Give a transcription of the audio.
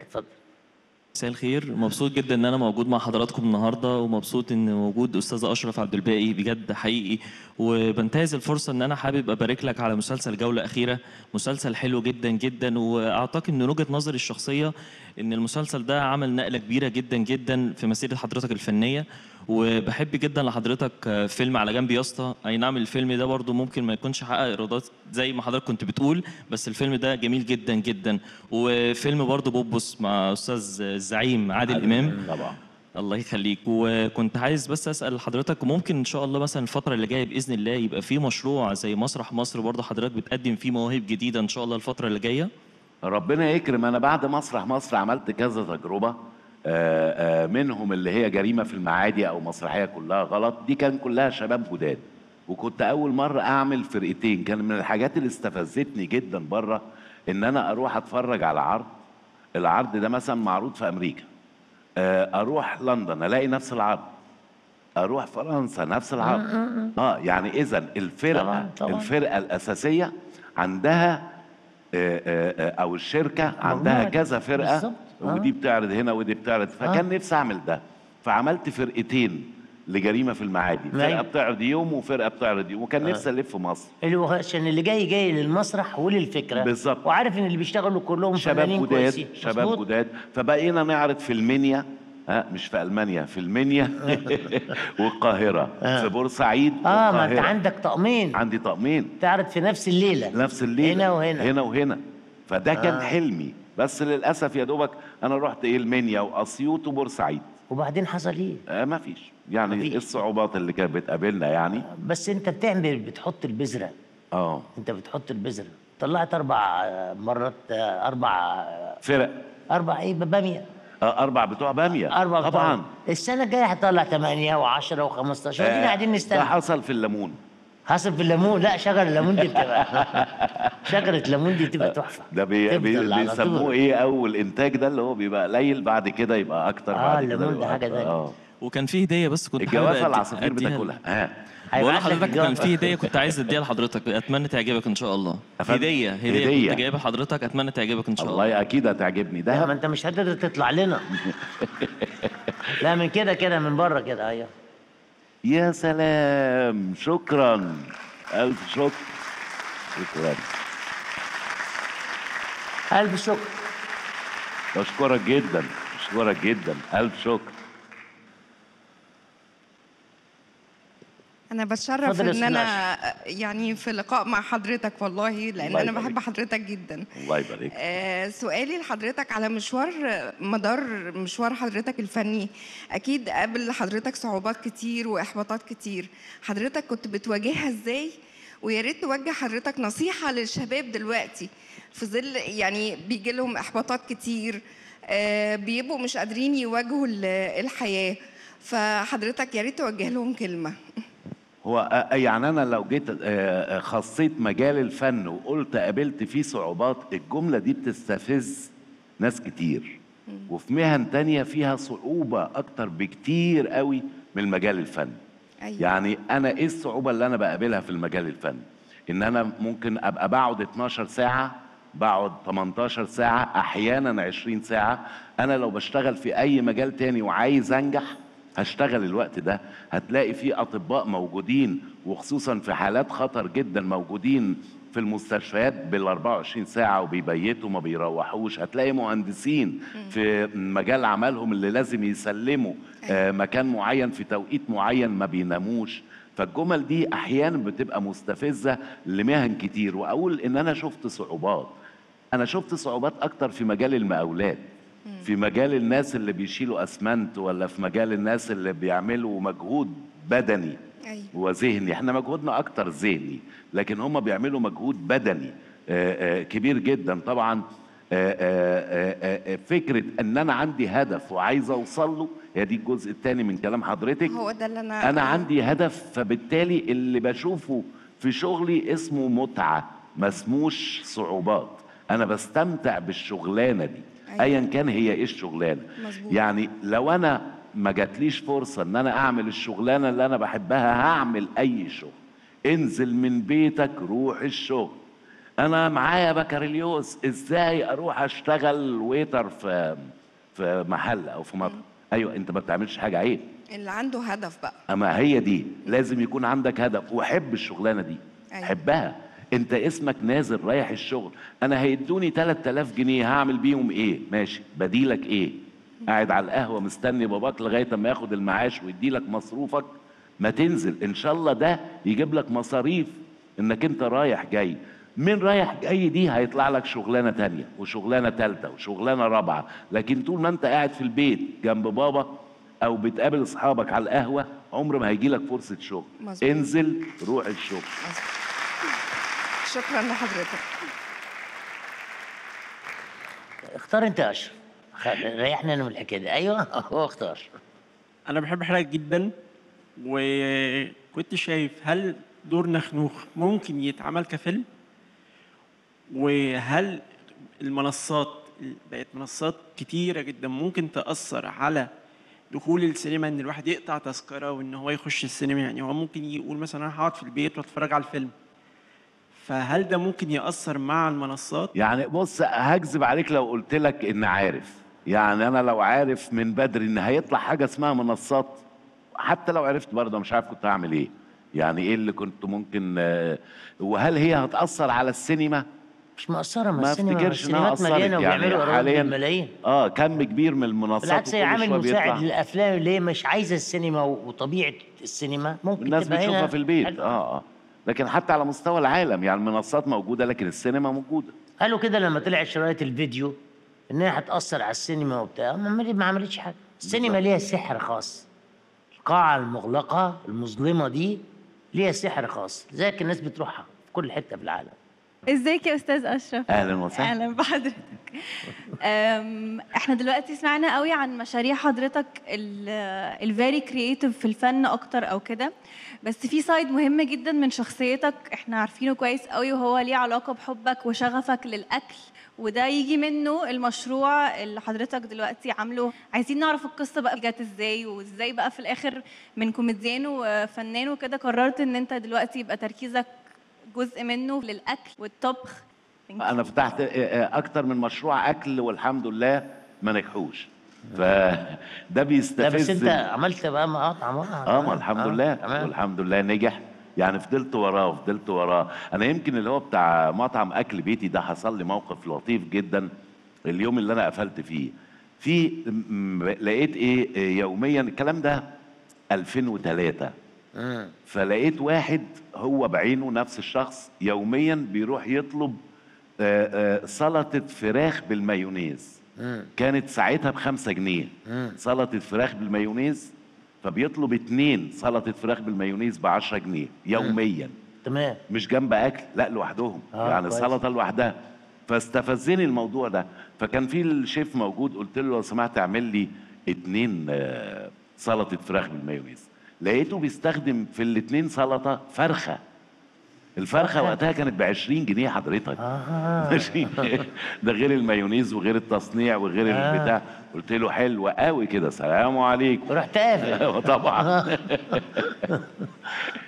اتفضل مساء الخير مبسوط جدا ان انا موجود مع حضراتكم النهارده ومبسوط ان موجود استاذ اشرف عبد الباقي بجد حقيقي وبنتهز الفرصه ان انا حابب ابارك لك على مسلسل جوله اخيره مسلسل حلو جدا جدا واعتقد من وجهه نظري الشخصيه ان المسلسل ده عمل نقله كبيره جدا جدا في مسيره حضرتك الفنيه وبحب جدا لحضرتك فيلم على جنب يا اسطى اي نعم الفيلم ده برضو ممكن ما يكونش حقق ايرادات زي ما حضرتك كنت بتقول بس الفيلم ده جميل جدا جدا وفيلم برضو بوبوس مع استاذ الزعيم عادل امام طبعا الله يخليك وكنت عايز بس اسال حضرتك ممكن ان شاء الله مثلا الفتره اللي جايه باذن الله يبقى في مشروع زي مسرح مصر برضه حضرتك بتقدم فيه مواهب جديده ان شاء الله الفتره اللي جايه ربنا يكرم انا بعد مسرح مصر عملت كذا تجربه آه، آه، منهم اللي هي جريمه في المعادي او مسرحيه كلها غلط دي كان كلها شباب جداد وكنت اول مره اعمل فرقتين كان من الحاجات اللي استفزتني جدا بره ان انا اروح اتفرج على عرض العرض ده مثلا معروض في امريكا آه، اروح لندن الاقي نفس العرض اروح فرنسا نفس العرض اه يعني اذا الفرقه طبعاً، طبعاً. الفرقه الاساسيه عندها آه، آه، آه، او الشركه عندها مجموعة. كذا فرقه بالظبط. آه. ودي بتعرض هنا ودي بتعرض فكان نفسي اعمل ده فعملت فرقتين لجريمه في المعادي فرقه أيوة. بتعرض يوم وفرقه بتعرض يوم وكان نفسي الف مصر اللي هو عشان اللي جاي جاي للمسرح وللفكره بالظبط. وعارف ان اللي بيشتغلوا كلهم شباب فنانين جداد كويسين شباب مظبوط؟ جداد فبقينا نعرض في المنيا ها مش في المانيا في المنيا والقاهره في بورسعيد اه ما انت والقاهرة. عندك طقمين عندي طقمين تعرض في نفس الليله نفس الليل هنا وهنا هنا وهنا فده كان حلمي بس للاسف يا دوبك انا رحت ايه المنيا واسيوط وبورسعيد وبعدين حصل ايه آه ما فيش يعني مفيش. إيه الصعوبات اللي كانت بتقابلنا يعني بس انت بتعمل بتحط البذره اه انت بتحط البذره طلعت اربع آه، مرات آه، اربع آه، فرق اربع ايه باميه آه اربع بتوع باميه اربع بتوع. طبعا السنه الجايه هتطلع 8 و10 و15 ودينا قاعدين ده نستنى حصل في الليمون حصل في الليمون لا شجر الليمون دي بتبقى شجره الليمون دي بتبقى تحفه ده بي بي تفضل على بيسموه طول. ايه اول انتاج ده اللي هو بيبقى قليل بعد كده يبقى اكتر آه، بعد كده الليمون ده يبقى حاجة أكتر. تانية. اه وكان في هديه بس كنت حابب الجوافه أدي- العصافير أديها ل- بتاكلها ها بقول هيبعت لك لحضرتك كان الجوافة. في هديه كنت عايز اديها لحضرتك اتمنى تعجبك ان شاء الله أفندم؟ هديه هديه, هدية. كنت جايبها لحضرتك اتمنى تعجبك ان شاء الله والله اكيد هتعجبني لا ما ده انت مش هتقدر تطلع لنا لا من كده كده من بره كده ايوه يا سلام شكرا الف شكر شكرا الف شكر بشكرك جدا بشكرك جدا الف شكر انا بتشرف اتفضل يا ان أستاذ انا يعني في لقاء مع حضرتك والله لان الله انا يبارك. بحب حضرتك جدا الله يبارك آه، سؤالي لحضرتك على مشوار مدار مشوار حضرتك الفني اكيد قابل حضرتك صعوبات كتير واحباطات كتير حضرتك كنت بتواجهها ازاي ويا ريت توجه حضرتك نصيحه للشباب دلوقتي في ظل يعني بيجي لهم احباطات كتير آه، بيبقوا مش قادرين يواجهوا ال- الحياه فحضرتك يا ريت توجه لهم كلمه هو آه، يعني انا لو جيت آه، آه، خصيت مجال الفن وقلت قابلت فيه صعوبات الجمله دي بتستفز ناس كتير وفي مهن تانية فيها صعوبة أكتر بكتير قوي من مجال الفن أيوة. يعني أنا إيه الصعوبة اللي أنا بقابلها في المجال الفني إن أنا ممكن أبقى بقعد 12 ساعة بقعد 18 ساعة أحيانا 20 ساعة أنا لو بشتغل في أي مجال تاني وعايز أنجح هشتغل الوقت ده هتلاقي في أطباء موجودين وخصوصا في حالات خطر جدا موجودين في المستشفيات بال 24 ساعة وبيبيتوا ما بيروحوش هتلاقي مهندسين في مجال عملهم اللي لازم يسلموا آه، مكان معين في توقيت معين ما بيناموش فالجمل دي احيانا بتبقى مستفزه لمهن كتير واقول ان انا شفت صعوبات انا شفت صعوبات اكتر في مجال المقاولات في مجال الناس اللي بيشيلوا اسمنت ولا في مجال الناس اللي بيعملوا مجهود بدني أيوة. وذهني احنا مجهودنا اكتر ذهني لكن هم بيعملوا مجهود بدني آه، آه، كبير جدا طبعا آه، آه، آه، آه، فكره ان انا عندي هدف وعايز اوصل له هي دي الجزء الثاني من كلام حضرتك هو ده اللي انا انا عندي هدف فبالتالي اللي بشوفه في شغلي اسمه متعه ما اسموش صعوبات انا بستمتع بالشغلانه دي أيوة. ايا كان هي ايه الشغلانه مظبوط. يعني لو انا ما جاتليش فرصه ان انا اعمل الشغلانه اللي انا بحبها هعمل اي شغل انزل من بيتك روح الشغل انا معايا بكالوريوس ازاي اروح اشتغل ويتر في في محل او في مطعم ايوه انت ما بتعملش حاجه عيب اللي عنده هدف بقى اما هي دي لازم يكون عندك هدف وحب الشغلانه دي أيوة. حبها انت اسمك نازل رايح الشغل انا هيدوني 3000 جنيه هعمل بيهم ايه ماشي بديلك ايه قاعد على القهوه مستني باباك لغايه اما ياخد المعاش ويديلك مصروفك ما تنزل ان شاء الله ده يجيب لك مصاريف انك انت رايح جاي من رايح جاي دي هيطلع لك شغلانه تانية وشغلانه تالتة وشغلانه رابعه لكن طول ما انت قاعد في البيت جنب بابا او بتقابل اصحابك على القهوه عمر ما هيجي لك فرصه شغل مظبوط. انزل روح الشغل شكرا لحضرتك اختار انت يا اشرف خ- ريحنا انا من الحكايه دي ايوه هو اختار انا بحب حضرتك جدا وكنت شايف هل دور نخنوخ ممكن يتعمل كفيلم وهل المنصات بقت منصات كتيرة جدا ممكن تأثر على دخول السينما ان الواحد يقطع تذكرة وان هو يخش السينما يعني هو ممكن يقول مثلا انا هقعد في البيت واتفرج على الفيلم فهل ده ممكن يأثر مع المنصات؟ يعني بص هكذب عليك لو قلت لك ان عارف يعني انا لو عارف من بدري ان هيطلع حاجه اسمها منصات حتى لو عرفت برضه مش عارف كنت هعمل ايه يعني ايه اللي كنت ممكن آه، وهل هي هتاثر على السينما مش مقصره ما ما السينما افتكرش انها السينمات مليانه اثرت وبيعملوا يعني ايرادات حاليا بالملايين اه كم كبير من المنصات بالعكس هي وكل عامل شوية مساعد بيطلع. للافلام اللي هي مش عايزه السينما وطبيعه السينما ممكن الناس تبقى هنا بتشوفها في البيت حلو. اه اه لكن حتى على مستوى العالم يعني المنصات موجوده لكن السينما موجوده قالوا كده لما طلع شرايط الفيديو انها هتاثر على السينما وبتاع ما عمل- ما عملتش حاجه السينما ليها سحر خاص القاعه المغلقه المظلمه دي ليها سحر خاص زيك الناس بتروحها في كل حته في العالم ازيك يا استاذ اشرف اهلا وسهلا اهلا بحضرتك أم، احنا دلوقتي سمعنا قوي عن مشاريع حضرتك الفيري كرييتيف في الفن اكتر او كده بس في سايد مهم جدا من شخصيتك احنا عارفينه كويس قوي وهو ليه علاقه بحبك وشغفك للاكل وده يجي منه المشروع اللي حضرتك دلوقتي عامله عايزين نعرف القصه بقى جت ازاي وازاي بقى في الاخر من كوميديان وفنان وكده قررت ان انت دلوقتي يبقى تركيزك جزء منه للاكل والطبخ Thank you. انا فتحت آه، آه، اكتر من مشروع اكل والحمد لله ما نجحوش فده لا بيستفز بس انت ال- عملت بقى مقاطعه مرة. اه ما الحمد لله تمام والحمد لله نجح يعني فضلت وراه فضلت وراه انا يمكن اللي هو بتاع مطعم اكل بيتي ده حصل لي موقف لطيف جدا اليوم اللي انا قفلت فيه في م- م- لقيت ايه إيه يوميا الكلام ده 2003 مم. فلقيت واحد هو بعينه نفس الشخص يوميا بيروح يطلب آه، آه، سلطة فراخ بالمايونيز مم. كانت ساعتها بخمسة جنيه مم. سلطة فراخ بالمايونيز فبيطلب اتنين سلطة فراخ بالمايونيز بعشرة جنيه يوميا تمام مش جنب أكل لا لوحدهم آه، يعني كويس. سلطة لوحدها فاستفزني الموضوع ده فكان في الشيف موجود قلت له لو سمحت اعمل لي اتنين آه، سلطة فراخ بالمايونيز لقيته بيستخدم في الاتنين سلطة فرخة الفرخة وقتها كانت ب 20 جنيه حضرتك آه. ماشي ده غير المايونيز وغير التصنيع وغير آه. البتاع قلت له حلو قوي كده سلام عليكم رحت قافل طبعا